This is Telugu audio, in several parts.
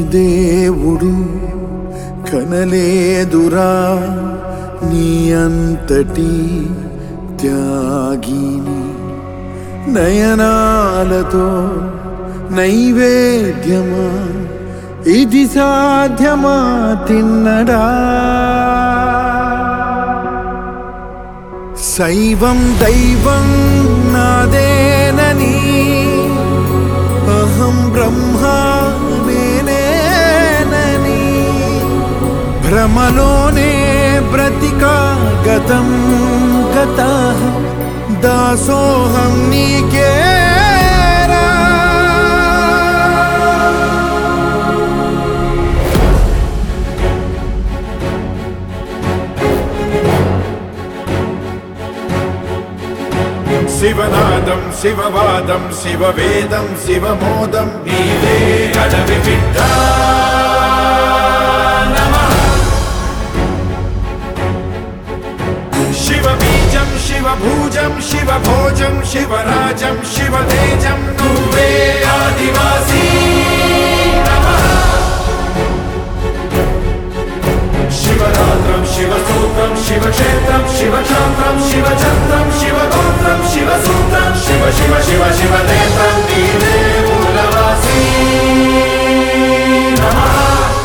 దేవుడు కనలేదురా నీ అంతటి త్యాగిని నయనాలతో నైవేద్యమా ఇది సాధ్యమా తిన్నడా శైవం దైవం నాదేనని అహం బ్రహ్మా నేనేనని భ్రమలోనే బ్రతికా గతం గత దాసోహం నీకేరా శివనాదం శివవాదం శివవేదం శివమోదం నీవే అడవి బిడ్డ శివబీజం శివభూజం శివభోజం శివరాజం శివతేజం నువ్వే ఆదివాసీ శివరాత్రం శివసూత్రం శివక్షేత్రం శివక్షాత్రం శివచంద్రం శివగోత్రం శివసూత్రం శివ శివ శివ శివనేత్రం నీవే మూలవాసీ నమః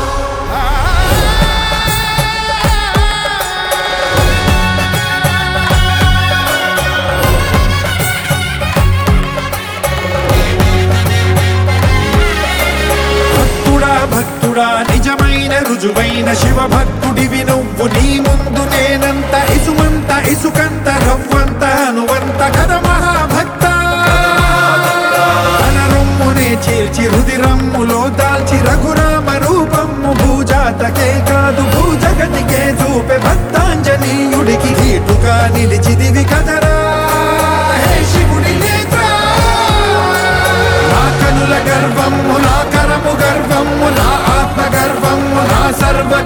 భక్తుడా భక్తుడా నిజమైన రుజువైన శివ భక్తుడివి నువ్వు నీ ముందు నేనంత ఇసుమంత ఇసుకంత రవ్వంత అనువంత కథ మహాభక్త తన రొమ్మునే చేర్చి రుదిరమ్ములో దాల్చి రఘురామ రూపమ్ము భూజాతకే కాదు భూజగతికే చూపే భక్తాంజనీయుడికి కీటుగా నిలిచిదివి కదరా హే శివుడి నేత్రా నా కనుల గర్వము నా కరము గర్వము నా ఆత్మ గర్వము నా సర్వ